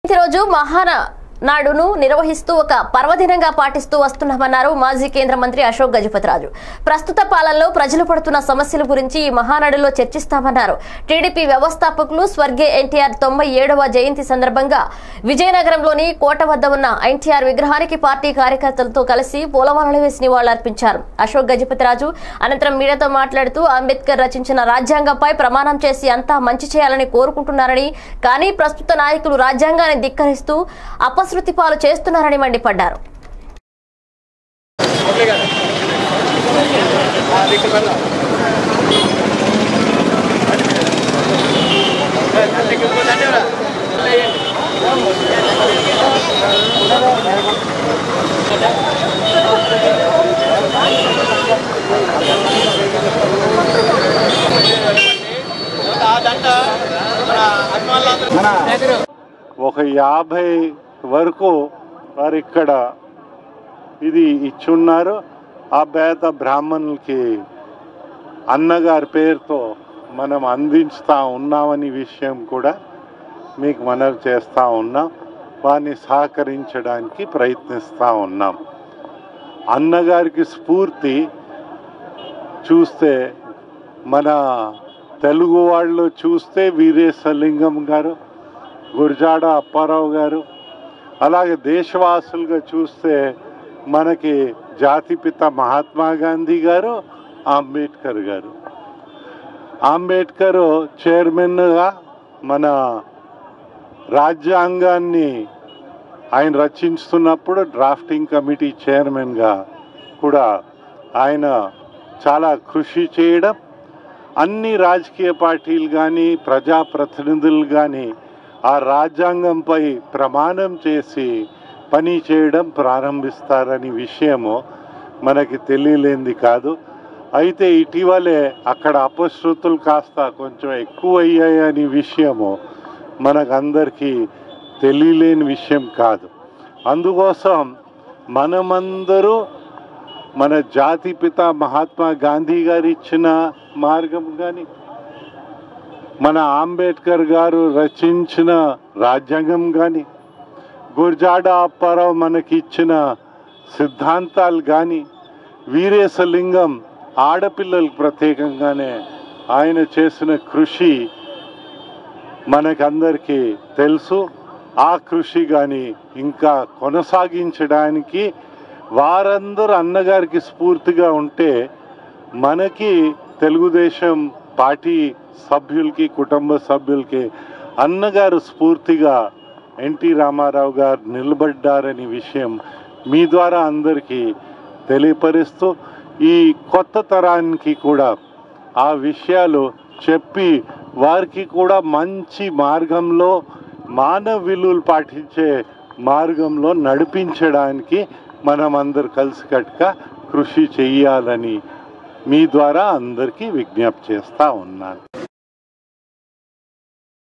రోజు మహాన నాడును నిర్వహిస్తూ ఒక పర్వదినంగా పాటిస్తూ వస్తున్నామన్నారు మాజీ కేంద్ర మంత్రి అశోక్ గజపతిరాజు ప్రస్తుత పాలనలో ప్రజలు పడుతున్న సమస్యల గురించి ఈ మహానాడులో చర్చిస్తామన్నారు టీడీపీ వ్యవస్థాపకులు స్వర్గీయ ఎన్టీఆర్ తొంభై ఏడవ జయంతి సందర్భంగా విజయనగరంలోని కోట వద్ద ఉన్న ఎన్టీఆర్ విగ్రహానికి పార్టీ కార్యకర్తలతో కలిసి పూలమాలలు వేసి నివాళులర్పించారు అశోక్ గజపతిరాజు అనంతరం మీడియాతో మాట్లాడుతూ అంబేద్కర్ రచించిన రాజ్యాంగంపై ప్రమాణం చేసి అంతా మంచి చేయాలని కోరుకుంటున్నారని కానీ ప్రస్తుత నాయకులు రాజ్యాంగాన్ని ధిక్కరిస్తూ అపశృతి పాలు చేస్తున్నారని మండిపడ్డారు ఒక యాభై వరకు వారు ఇక్కడ ఇది ఇచ్చున్నారు ఆ పేద బ్రాహ్మణులకి అన్నగారి పేరుతో మనం అందించుతా ఉన్నామని విషయం కూడా మీకు మనవి చేస్తూ ఉన్నాం వారిని సహకరించడానికి ప్రయత్నిస్తూ ఉన్నాం అన్నగారికి స్ఫూర్తి చూస్తే మన తెలుగు వాళ్ళు చూస్తే వీరేశలింగం గారు గురజాడ అప్పారావు గారు అలాగే దేశవాసులుగా చూస్తే మనకి జాతిపిత మహాత్మా గాంధీ గారు అంబేద్కర్ గారు అంబేద్కర్ చైర్మన్గా మన రాజ్యాంగాన్ని ఆయన రచించుతున్నప్పుడు డ్రాఫ్టింగ్ కమిటీ చైర్మన్గా కూడా ఆయన చాలా కృషి చేయడం అన్ని రాజకీయ పార్టీలు కానీ ప్రజాప్రతినిధులు కానీ ఆ రాజ్యాంగంపై ప్రమాణం చేసి పని చేయడం ప్రారంభిస్తారని విషయము మనకి తెలియలేంది కాదు అయితే ఇటీవలే అక్కడ అపశృతులు కాస్త కొంచెం ఎక్కువ అయ్యాయని విషయము మనకందరికీ తెలియలేని విషయం కాదు అందుకోసం మనమందరూ మన జాతిపిత మహాత్మా గాంధీ గారు ఇచ్చిన మార్గం కానీ మన అంబేద్కర్ గారు రచించిన రాజ్యాంగం కానీ గుర్జాడ అప్పారావు మనకి ఇచ్చిన సిద్ధాంతాలు కానీ వీరేశలింగం ఆడపిల్లలకు ప్రత్యేకంగానే ఆయన చేసిన కృషి మనకందరికీ తెలుసు ఆ కృషి కానీ ఇంకా కొనసాగించడానికి వారందరూ అన్నగారికి స్ఫూర్తిగా ఉంటే మనకి తెలుగుదేశం పార్టీ సభ్యులకి కుటుంబ సభ్యులకి అన్నగారు స్ఫూర్తిగా ఎన్టీ రామారావు గారు నిలబడ్డారని విషయం మీ ద్వారా అందరికీ తెలియపరుస్తూ ఈ కొత్త తరానికి కూడా ఆ విషయాలు చెప్పి వారికి కూడా మంచి మార్గంలో మానవ విలువలు పాటించే మార్గంలో నడిపించడానికి మనం అందరు కలిసికట్టుగా కృషి చెయ్యాలని మీ ద్వారా అందరికీ విజ్ఞప్తి చేస్తా ఉన్నాను